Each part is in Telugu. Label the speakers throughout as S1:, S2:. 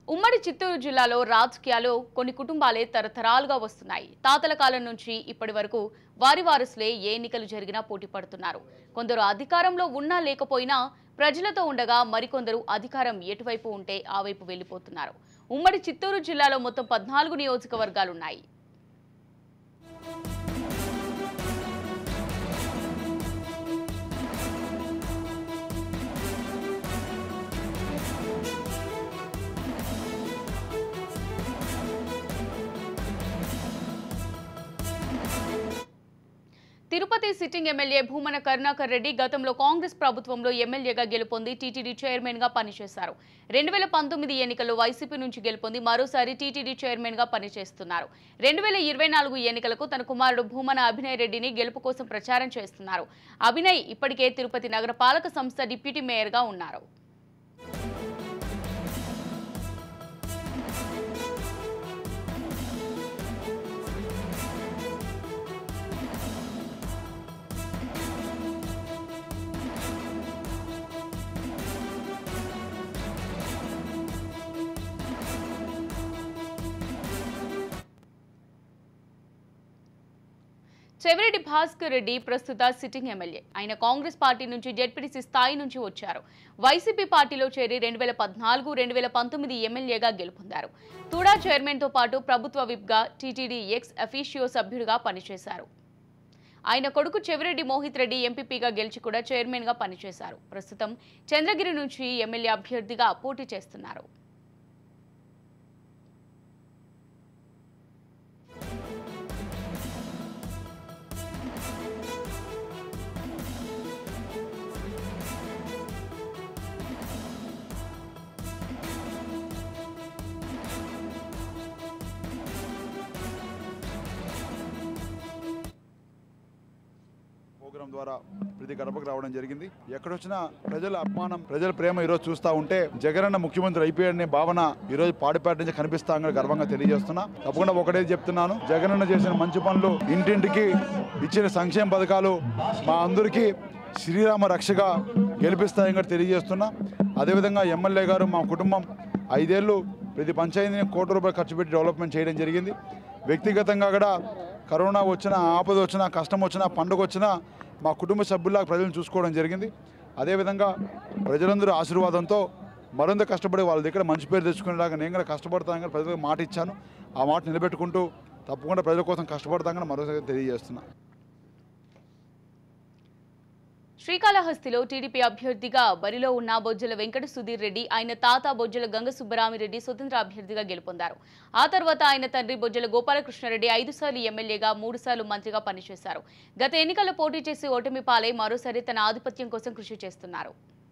S1: ఉమ్మడి చిత్తూరు జిల్లాలో రాజకీయాలు కొన్ని కుటుంబాలే తరతరాలుగా వస్తున్నాయి తాతల కాలం నుంచి ఇప్పటి వరకు వారి వారసులే ఏ ఎన్నికలు జరిగినా పోటీ పడుతున్నారు కొందరు అధికారంలో ఉన్నా లేకపోయినా ప్రజలతో ఉండగా మరికొందరు అధికారం ఎటువైపు ఉంటే ఆ వైపు వెళ్లిపోతున్నారు ఉమ్మడి చిత్తూరు జిల్లాలో మొత్తం పద్నాలుగు నియోజకవర్గాలున్నాయి తిరుపతి సిట్టింగ్ ఎమ్మెల్యే భూమన కరుణాకర్ రెడ్డి గతంలో కాంగ్రెస్ ప్రభుత్వంలో ఎమ్మెల్యేగా గెలుపొంది టీటీడీ చైర్మన్ గా పనిచేశారు రెండు వేల పంతొమ్మిది ఎన్నికల్లో వైసీపీ నుంచి గెలుపొంది మరోసారి టీటీడీ చైర్మన్ గా పనిచేస్తున్నారు రెండు వేల ఇరవై నాలుగు ఎన్నికలకు తన కుమారుడు భూమన అభినయ్ రెడ్డిని గెలుపు కోసం ప్రచారం చేస్తున్నారు అభినయ్ ఇప్పటికే తిరుపతి నగర పాలక సంస్థ డిప్యూటీ మేయర్ గా ఉన్నారు చెవిరెడ్డి భాస్కర్ రెడ్డి ప్రస్తుత సిట్టింగ్ ఎమ్మెల్యే ఆయన కాంగ్రెస్ పార్టీ నుంచి జెడ్పీటీసీ స్థాయి నుంచి వచ్చారు వైసీపీ పార్టీలో చేరి రెండు వేల పద్నాలుగు రెండు వేల పంతొమ్మిది ఎమ్మెల్యేగా గెలుపొందారు తుడా చైర్మన్తో పాటు ప్రభుత్వ విప్గా టీటీడీ ఎక్స్ అఫీషియో సభ్యుడిగా పనిచేశారు ఆయన కొడుకు చెవిరెడ్డి మోహిత్ రెడ్డి ఎంపీపీగా గెలిచి కూడా చైర్మన్గా పనిచేశారు ప్రస్తుతం చంద్రగిరి నుంచి ఎమ్మెల్యే అభ్యర్థిగా పోటీ చేస్తున్నారు
S2: ప్రోగ్రాం ద్వారా ప్రతి గడపకు రావడం జరిగింది ఎక్కడొచ్చినా ప్రజల అభిమానం ప్రజల ప్రేమ ఈరోజు చూస్తూ ఉంటే జగనన్న ముఖ్యమంత్రి అయిపోయాడనే భావన ఈరోజు పాడిపేట నుంచి కనిపిస్తామని గర్వంగా తెలియజేస్తున్నా తప్పకుండా ఒకటే చెప్తున్నాను జగనన్న చేసిన మంచి పనులు ఇంటింటికి ఇచ్చిన సంక్షేమ పథకాలు మా అందరికీ శ్రీరామ రక్షగా గెలిపిస్తాయని కూడా తెలియజేస్తున్నా అదేవిధంగా ఎమ్మెల్యే గారు మా కుటుంబం ఐదేళ్ళు ప్రతి పంచాయతీని కోటి రూపాయలు ఖర్చు పెట్టి డెవలప్మెంట్ చేయడం జరిగింది వ్యక్తిగతంగా కూడా కరోనా వచ్చినా ఆపద వచ్చినా కష్టం వచ్చినా పండుగ వచ్చినా మా కుటుంబ సభ్యుల్లా ప్రజలను చూసుకోవడం జరిగింది అదేవిధంగా ప్రజలందరూ ఆశీర్వాదంతో మరింత కష్టపడి వాళ్ళ దగ్గర మంచి పేరు తెచ్చుకునేలాగా నేను కూడా కష్టపడతానని ప్రజలకు మాట ఇచ్చాను ఆ మాట నిలబెట్టుకుంటూ తప్పకుండా ప్రజల కోసం కష్టపడతానని మరోసారి తెలియజేస్తున్నా
S1: శ్రీకాళహస్తిలో టీడీపీ అభ్యర్థిగా బరిలో ఉన్న బొజ్జల వెంకట సుధీర్ రెడ్డి ఆయన తాత బొజ్జల గంగ సుబ్బరామిరెడ్డి స్వతంత్ర అభ్యర్థిగా గెలుపొందారు ఆ తర్వాత ఆయన తండ్రి బొజ్జల గోపాలకృష్ణారెడ్డి ఐదుసార్లు ఎమ్మెల్యేగా మూడుసార్లు మంత్రిగా పనిచేశారు గత ఎన్నికల్లో పోటీ చేసి ఓటమి పాలై మరోసారి తన ఆధిపత్యం కోసం కృషి చేస్తున్నారు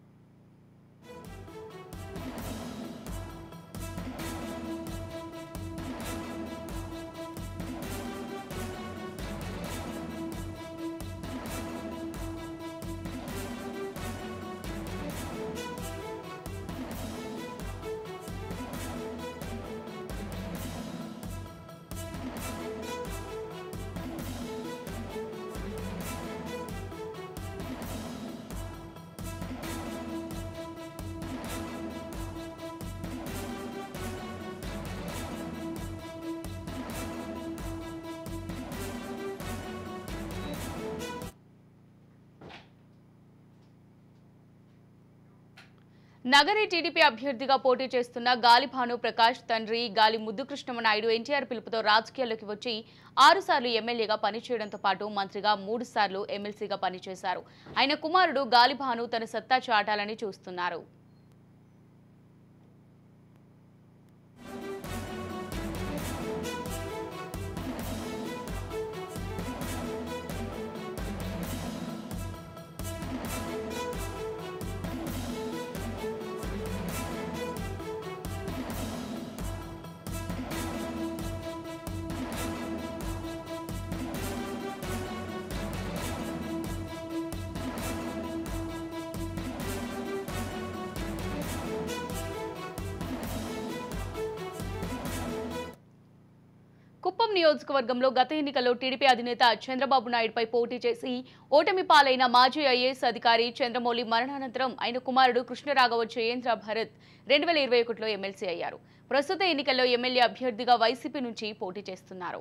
S1: నగరి టీడీపీ అభ్యర్థిగా పోటీ చేస్తున్న గాలి భాను ప్రకాష్ తండ్రి గాలి ముద్దుకృష్ణమనాయుడు ఎన్టీఆర్ పిలుపుతో రాజకీయాల్లోకి వచ్చి ఆరుసార్లు ఎమ్మెల్యేగా పనిచేయడంతో పాటు మంత్రిగా మూడు సార్లు ఎమ్మెల్సీగా పనిచేశారు ఆయన కుమారుడు గాలి భాను తన సత్తా చాటాలని చూస్తున్నారు కుప్పం నియోజకవర్గంలో గత ఎన్నికల్లో టీడీపీ అధినేత చంద్రబాబు నాయుడుపై పోటీ చేసి ఓటమి పాలైన మాజీ ఐఏఎస్ అధికారి చంద్రమౌళి మరణానంతరం ఆయన కుమారుడు కృష్ణరాఘవ జయేంద్ర భరత్ రెండు వేల ఇరవై ఒకటిలో ఎమ్మెల్సీ అయ్యారు ప్రస్తుత ఎన్నికల్లో ఎమ్మెల్యే అభ్యర్థిగా వైసీపీ నుంచి పోటీ చేస్తున్నారు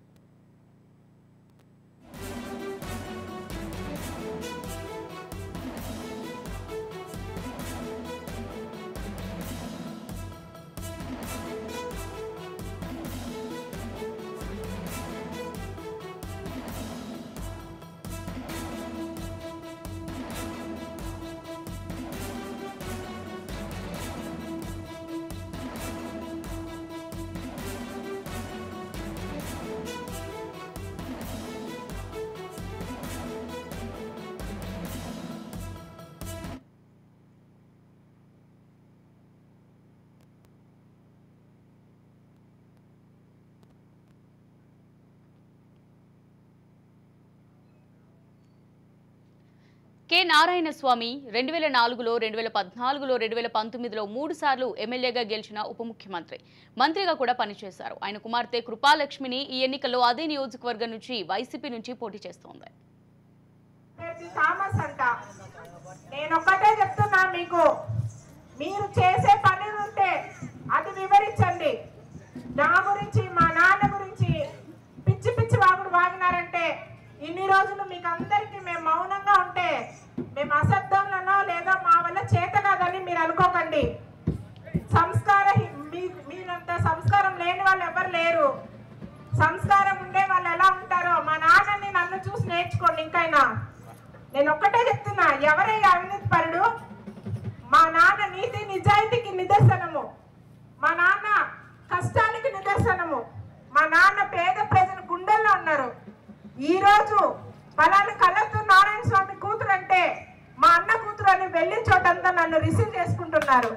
S1: కె నారాయణ స్వామి రెండు వేల నాలుగులో రెండు వేల పద్నాలుగులో రెండు వేల పంతొమ్మిదిలో మూడు సార్లు ఎమ్మెల్యేగా గెలిచిన ఉప ముఖ్యమంత్రి మంత్రిగా కూడా పనిచేశారు ఆయన కుమార్తె కృపాలక్ష్మిని ఈ ఎన్నికల్లో అదే నియోజకవర్గం నుంచి వైసీపీ నుంచి పోటీ చేస్తోంది
S3: అభ్యర్థి థామస్ అంట నేను ఒక్కటే చెప్తున్నా మీకు మీరు చేసే పని ఉంటే అది వివరించండి నా గురించి మా నాన్న గురించి పిచ్చి పిచ్చి వాగుడు వాగినారంటే ఇన్ని రోజులు మీకు అందరికీ మేము మౌనంగా ఉంటే మేము అసభ్యంలోనో లేదా మా వల్ల చేత కాదని మీరు అనుకోకండి సంస్కార మీ మీరంత సంస్కారం లేని వాళ్ళు ఎవరు లేరు సంస్కారం ఉండే వాళ్ళు ఎలా ఉంటారో మా నాన్నని నన్ను చూసి నేర్చుకోండి ఇంకైనా నేను ఒక్కటే చెప్తున్నా ఎవరే ఈ అవినీతి పరుడు మా నాన్న నీతి నిజాయితీకి నిదర్శనము మా నాన్న కష్టానికి నిదర్శనము మా నాన్న పేద ప్రజల గుండెల్లో ఉన్నారు ఈ రోజు పలానా కళ్ళతో నారాయణ స్వామి కూతురు అంటే మా అన్న కూతురు అని వెళ్ళిన చోటంతా నన్ను రిసీవ్ చేసుకుంటున్నారు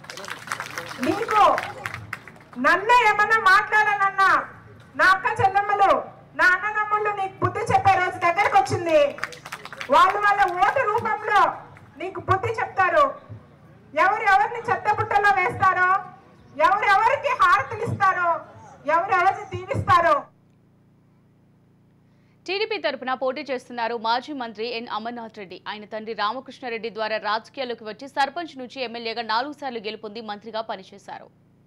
S3: నీకు నన్ను ఏమన్నా మాట్లాడాలన్నా నా అక్క చెల్లెమ్మలు నా అన్నదమ్ముళ్ళు నీకు బుద్ధి చెప్పే రోజు దగ్గరకు వచ్చింది వాళ్ళు వాళ్ళ ఓటు రూపంలో నీకు బుద్ధి చెప్తారు ఎవరు ఎవరిని చెత్తపుట్టలో వేస్తారో ఎవరు ఎవరికి హారతులు ఇస్తారో ఎవరు ఎవరిని దీవిస్తారో
S1: టీడీపీ తరపున పోటీ చేస్తున్నారు మాజీ మంత్రి ఎన్ అమర్నాథ్ రెడ్డి ఆయన తండ్రి రామకృష్ణారెడ్డి ద్వారా రాజకీయాల్లోకి వచ్చి సర్పంచ్ నుంచి ఎమ్మెల్యేగా నాలుగు సార్లు గెలుపొంది మంత్రిగా పనిచేశారు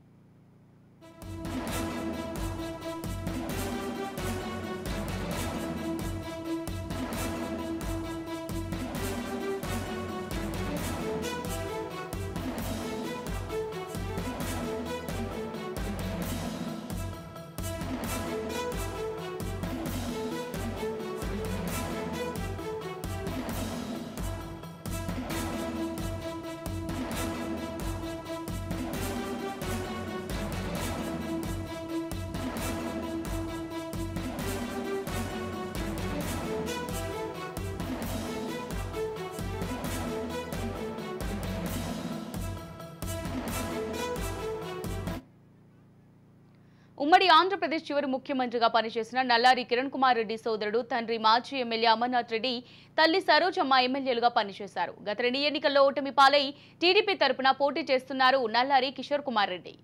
S1: ఉమ్మడి ఆంధ్రప్రదేశ్ చివరి ముఖ్యమంత్రిగా పనిచేసిన నల్లారి కిరణ్ కుమార్ రెడ్డి సోదరుడు తండ్రి మాజీ ఎమ్మెల్యే అమర్నాథ్ రెడ్డి తల్లి సరోజమ్మ ఎమ్మెల్యేలుగా పనిచేశారు గత రెండు ఎన్నికల్లో ఓటమి పాలై టీడీపీ తరపున పోటీ చేస్తున్నారు నల్లారి కిషోర్ కుమార్ రెడ్డి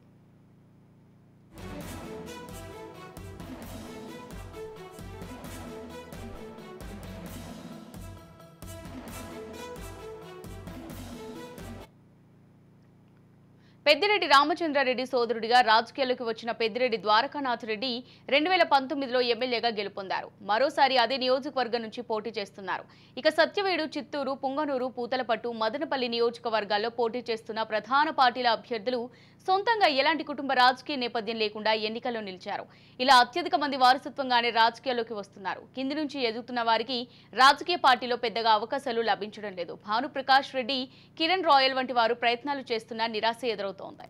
S1: పెద్దిరెడ్డి రామచంద్రారెడ్డి సోదరుడిగా రాజకీయాల్లోకి వచ్చిన పెద్దిరెడ్డి ద్వారకానాథ్ రెడ్డి రెండు వేల పంతొమ్మిదిలో ఎమ్మెల్యేగా గెలుపొందారు మరోసారి అదే నియోజకవర్గం నుంచి పోటీ చేస్తున్నారు ఇక సత్యవేడు చిత్తూరు పుంగనూరు పూతలపట్టు మదనపల్లి నియోజకవర్గాల్లో పోటీ చేస్తున్న ప్రధాన పార్టీల అభ్యర్థులు సొంతంగా ఎలాంటి కుటుంబ రాజకీయ నేపథ్యం లేకుండా ఎన్నికల్లో నిలిచారు ఇలా అత్యధిక మంది వారసత్వంగానే రాజకీయాల్లోకి వస్తున్నారు కింది నుంచి ఎదుగుతున్న వారికి రాజకీయ పార్టీలో పెద్దగా అవకాశాలు లభించడం లేదు భానుప్రకాష్ రెడ్డి కిరణ్ రాయల్ వంటి వారు ప్రయత్నాలు చేస్తున్నా నిరాశ ఎదురవుతోంది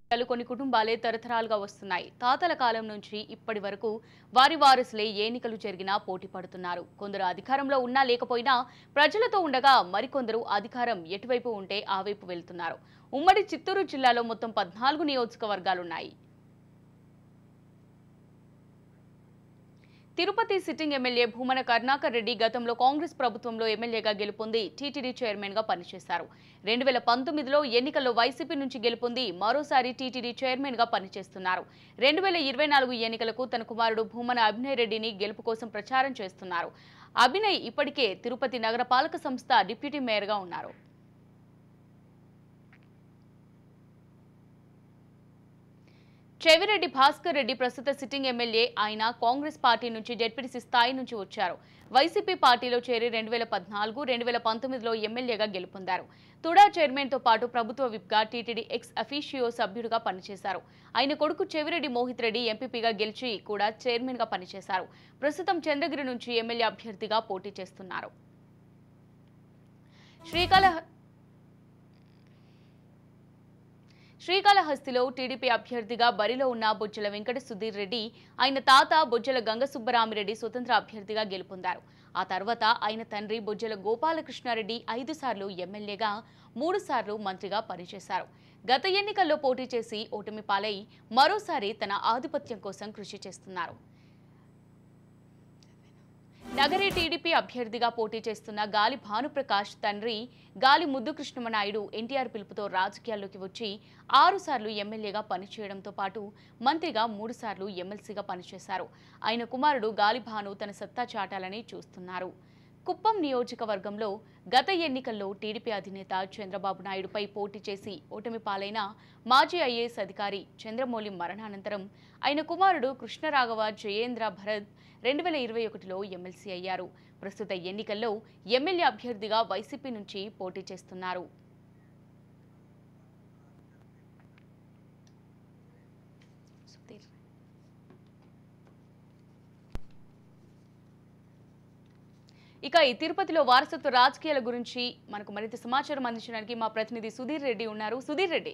S1: రాజకీయాలు కొన్ని కుటుంబాలే తరతరాలుగా వస్తున్నాయి తాతల కాలం నుంచి ఇప్పటి వరకు వారి వారసులే ఎన్నికలు జరిగినా పోటీ పడుతున్నారు కొందరు అధికారంలో ఉన్నా లేకపోయినా ప్రజలతో ఉండగా మరికొందరు అధికారం ఎటువైపు ఉంటే ఆ వైపు వెళ్తున్నారు ఉమ్మడి చిత్తూరు జిల్లాలో మొత్తం పద్నాలుగు నియోజకవర్గాలున్నాయి తిరుపతి సిట్టింగ్ ఎమ్మెల్యే భూమన కరుణాకర్ రెడ్డి గతంలో కాంగ్రెస్ ప్రభుత్వంలో ఎమ్మెల్యేగా గెలుపొంది టీటీడీ చైర్మన్ గా పనిచేశారు రెండు వేల పంతొమ్మిదిలో ఎన్నికల్లో వైసీపీ నుంచి గెలుపొంది మరోసారి టీటీడీ చైర్మన్ గా పనిచేస్తున్నారు రెండు వేల ఇరవై నాలుగు ఎన్నికలకు తన కుమారుడు భూమన అభినయ్ రెడ్డిని గెలుపు కోసం ప్రచారం చేస్తున్నారు అభినయ్ ఇప్పటికే తిరుపతి నగరపాలక సంస్థ డిప్యూటీ మేయర్గా ఉన్నారు చెవిరెడ్డి భాస్కర్ రెడ్డి ప్రస్తుత సిట్టింగ్ ఎమ్మెల్యే ఆయన కాంగ్రెస్ పార్టీ నుంచి జెడ్పీటీసీ స్థాయి నుంచి వచ్చారు వైసీపీ పార్టీలో చేరి రెండు వేల పద్నాలుగు రెండు వేల పంతొమ్మిదిలో ఎమ్మెల్యేగా గెలుపొందారు తుడా చైర్మన్తో పాటు ప్రభుత్వ విప్గా టీటీడీ ఎక్స్ అఫీషియో సభ్యుడిగా పనిచేశారు ఆయన కొడుకు చెవిరెడ్డి మోహిత్ రెడ్డి ఎంపీపీగా గెలిచి కూడా చైర్మన్గా పనిచేశారు ప్రస్తుతం చంద్రగిరి నుంచి ఎమ్మెల్యే అభ్యర్థిగా పోటీ చేస్తున్నారు శ్రీకాళహ శ్రీకాళహస్తిలో టీడీపీ అభ్యర్థిగా బరిలో ఉన్న బొజ్జల వెంకట సుధీర్ రెడ్డి ఆయన తాత బొజ్జల గంగ సుబ్బరామిరెడ్డి స్వతంత్ర అభ్యర్థిగా గెలుపొందారు ఆ తర్వాత ఆయన తండ్రి బొజ్జల గోపాలకృష్ణారెడ్డి ఐదు సార్లు ఎమ్మెల్యేగా మూడు సార్లు మంత్రిగా పనిచేశారు గత ఎన్నికల్లో పోటీ చేసి ఓటమి పాలై మరోసారి తన ఆధిపత్యం కోసం కృషి చేస్తున్నారు నగరి టీడీపీ అభ్యర్థిగా పోటీ చేస్తున్న గాలి భానుప్రకాష్ తండ్రి గాలి ముద్దు కృష్ణమనాయుడు ఎన్టీఆర్ పిలుపుతో రాజకీయాల్లోకి వచ్చి ఆరు సార్లు ఎమ్మెల్యేగా పనిచేయడంతో పాటు మంత్రిగా మూడు సార్లు ఎమ్మెల్సీగా పనిచేశారు ఆయన కుమారుడు గాలి భాను తన సత్తా చాటాలని చూస్తున్నారు కుప్పం నియోజకవర్గంలో గత ఎన్నికల్లో టీడీపీ అధినేత చంద్రబాబు నాయుడుపై పోటీ చేసి ఓటమి పాలైన మాజీ ఐఏఎస్ అధికారి చంద్రమౌళి మరణానంతరం ఆయన కుమారుడు కృష్ణరాఘవ జయేంద్ర భరత్ రెండు వేల ఇరవై ఒకటిలో ఎమ్మెల్సీ అయ్యారు ప్రస్తుత ఎన్నికల్లో ఎమ్మెల్యే అభ్యర్థిగా వైసీపీ నుంచి పోటీ చేస్తున్నారు సుధీర్. ఇక ఈ తిరుపతిలో వారసత్వ రాజకీయాల గురించి మనకు మరింత సమాచారం అందించడానికి మా ప్రతినిధి సుధీర్ రెడ్డి ఉన్నారు సుధీర్ రెడ్డి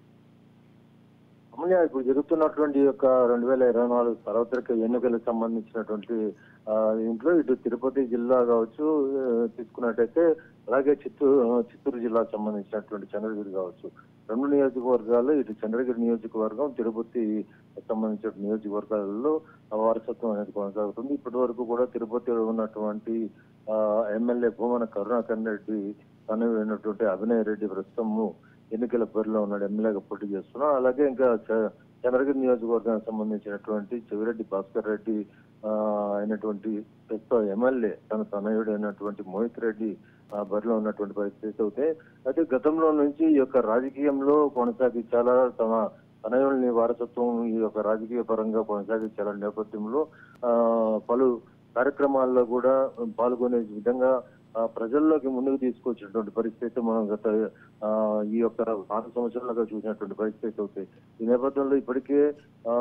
S4: అమూల్య ఇప్పుడు జరుగుతున్నటువంటి ఈ యొక్క రెండు వేల ఇరవై నాలుగు సార్వత్రిక ఎన్నికలకు సంబంధించినటువంటి ఆ, దీంట్లో ఇటు తిరుపతి జిల్లా కావచ్చు ఆ, తీసుకున్నట్టయితే అలాగే చిత్తూరు చిత్తూరు జిల్లాకు సంబంధించినటువంటి చంద్రగిరి కావచ్చు రెండు నియోజకవర్గాలు ఇటు చంద్రగిరి నియోజకవర్గం తిరుపతి సంబంధించిన నియోజకవర్గాలలో వారసత్వం అనేది కొనసాగుతుంది ఇప్పటి వరకు కూడా తిరుపతిలో ఉన్నటువంటి ఆ, ఎమ్మెల్యే భూమన కరుణాకర్ రెడ్డి తనటువంటి అభినయ్ రెడ్డి ప్రస్తుతము ఎన్నికల బరిలో ఉన్నాడు ఎమ్మెల్యేగా పోటీ చేస్తున్నాడు అలాగే ఇంకా చ- చంద్రగిరి నియోజకవర్గానికి సంబంధించినటువంటి చెవిరెడ్డి భాస్కర్ రెడ్డి ఆ, అయినటువంటి ప్రస్తుత ఎమ్మెల్యే తన తనయుడు అయినటువంటి మోహిత్ రెడ్డి ఆ, బరిలో ఉన్నటువంటి పరిస్థితి అయితే అయితే గతంలో నుంచి ఈ యొక్క రాజకీయంలో కొనసాగించాలా తమ తనయుల్ని వారసత్వం ఈ యొక్క రాజకీయ పరంగా కొనసాగించాల నేపథ్యంలో ఆ, పలు కార్యక్రమాల్లో కూడా పాల్గొనే విధంగా ఆ, ప్రజల్లోకి ముందుకు తీసుకొచ్చినటువంటి పరిస్థితి మనం గత ఆ, ఈ యొక్క నాలుగు సంవత్సరాలుగా చూసినటువంటి పరిస్థితి అవుతాయి ఈ నేపథ్యంలో ఇప్పటికే ఆ,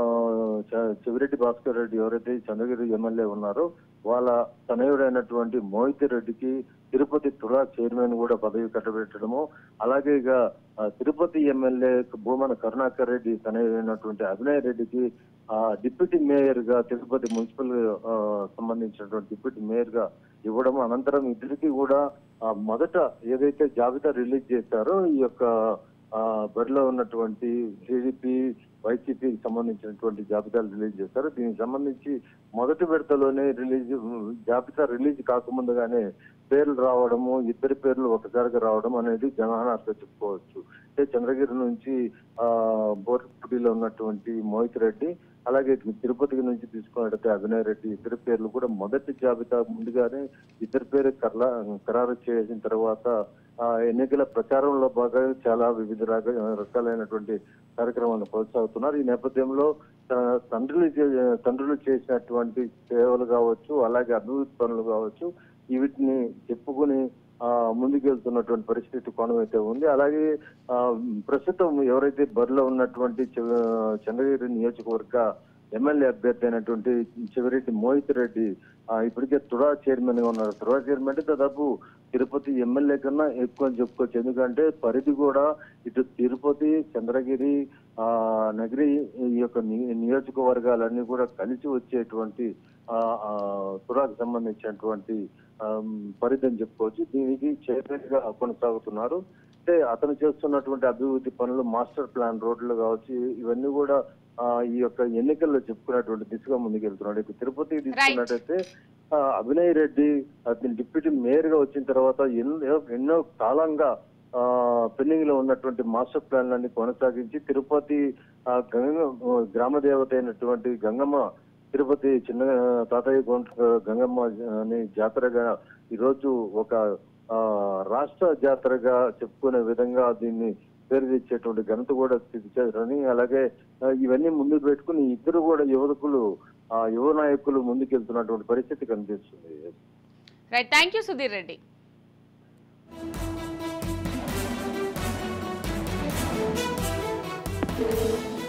S4: చ- చెవిరెడ్డి భాస్కర్ రెడ్డి ఎవరైతే చంద్రగిరి ఎమ్మెల్యే ఉన్నారో వాళ్ళ తనయుడైనటువంటి మోహిత్ రెడ్డికి తిరుపతి తుడా చైర్మన్ కూడా పదవి కట్టబెట్టడము అలాగే ఇక ఆ, తిరుపతి ఎమ్మెల్యే భూమన కరుణాకర్ రెడ్డి తనయుడైనటువంటి అభినయ్ రెడ్డికి ఆ డిప్యూటీ మేయర్ గా తిరుపతి మున్సిపల్ ఆ, సంబంధించినటువంటి డిప్యూటీ మేయర్ గా ఇవ్వడం అనంతరం ఇద్దరికి కూడా ఆ, మొదట ఏదైతే జాబితా రిలీజ్ చేశారో ఈ యొక్క ఆ, బరిలో ఉన్నటువంటి టీడీపీ వైసీపీకి సంబంధించినటువంటి జాబితాలు రిలీజ్ చేశారు దీనికి సంబంధించి మొదటి విడతలోనే రిలీజ్ జాబితా రిలీజ్ కాకముందుగానే పేర్లు రావడము ఇద్దరి పేర్లు ఒకసారిగా రావడం అనేది గమనార్హంగా చెప్పుకోవచ్చు అంటే చంద్రగిరి నుంచి ఆ బోర్పుడిలో ఉన్నటువంటి మోహిత్ రెడ్డి అలాగే తిరుపతికి నుంచి తీసుకున్నట్టయితే అభినయ్ రెడ్డి ఇద్దరి పేర్లు కూడా మొదటి జాబితా ముందుగానే ఇద్దరి పేరు కర్లా ఖరారు చేసిన తర్వాత ఆ ఎన్నికల ప్రచారంలో భాగంగా చాలా వివిధ రక- రకాలైనటువంటి కార్యక్రమాలను కొనసాగుతున్నారు ఈ నేపథ్యంలో ఆ, తండ్రులు చే- తండ్రులు చేసినటువంటి సేవలు కావచ్చు అలాగే అభివృద్ధి పనులు కావచ్చు ఈ వీటిని చెప్పుకుని ఆ ముందుకెళ్తున్నటువంటి పరిస్థితి కోణం అయితే ఉంది అలాగే ఆ ప్రస్తుతం ఎవరైతే బరిలో ఉన్నటువంటి చెవ- చంద్రగిరి నియోజకవర్గ ఎమ్మెల్యే అభ్యర్థి అయినటువంటి చెవిరెడ్డి మోహిత్ రెడ్డి ఆ, ఇప్పటికే తుడా చైర్మన్ గా ఉన్నారు తుడా చైర్మన్ అంటే దాదాపు తిరుపతి ఎమ్మెల్యే కన్నా ఎక్కువ అని చెప్పుకోవచ్చు ఎందుకంటే పరిధి కూడా ఇటు తిరుపతి చంద్రగిరి ఆ ఆ నగరి ఈ యొక్క ని- నియోజకవర్గాలన్నీ కూడా కలిసి వచ్చేటువంటి ఆ, ఆ, తురాకు సంబంధించినటువంటి ఆమ్, పరిధి అని చెప్పుకోవచ్చు దీనికి చైర్మన్ కొనసాగుతున్నారు అంటే అతను చేస్తున్నటువంటి అభివృద్ధి పనులు మాస్టర్ ప్లాన్ రోడ్లు కావచ్చు ఇవన్నీ కూడా ఆ, ఈ యొక్క ఎన్నికల్లో చెప్పుకున్నటువంటి దిశగా ముందుకెళ్తున్నాడు ఇక తిరుపతి తీసుకున్నట్టయితే ఆ, అభినయ్ రెడ్డి అతని డిప్యూటీ మేయర్ గా వచ్చిన తర్వాత ఎన్నో ఎన్నో కాలంగా ఆ పెండింగ్ లో ఉన్నటువంటి మాస్టర్ ప్లాన్లన్నీ కొనసాగించి తిరుపతి ఆ, గంగ గ్రామ దేవత అయినటువంటి గంగమ్మ తిరుపతి చిన్న తాతయ్య గొంట గంగమ్మ అని జాతరగా ఈరోజు ఒక ఆ, రాష్ట్ర జాతరగా చెప్పుకునే విధంగా దీన్ని పేరు తెచ్చేటువంటి ఘనత కూడా తెచ్చారని అలాగే ఆ, ఇవన్నీ ముందుకు పెట్టుకుని ఇద్దరు కూడా యువకులు ఆ యువ నాయకులు ముందుకెళ్తున్నటువంటి పరిస్థితి కనిపిస్తుంది
S1: right thank you Sudheer Reddy
S5: Thank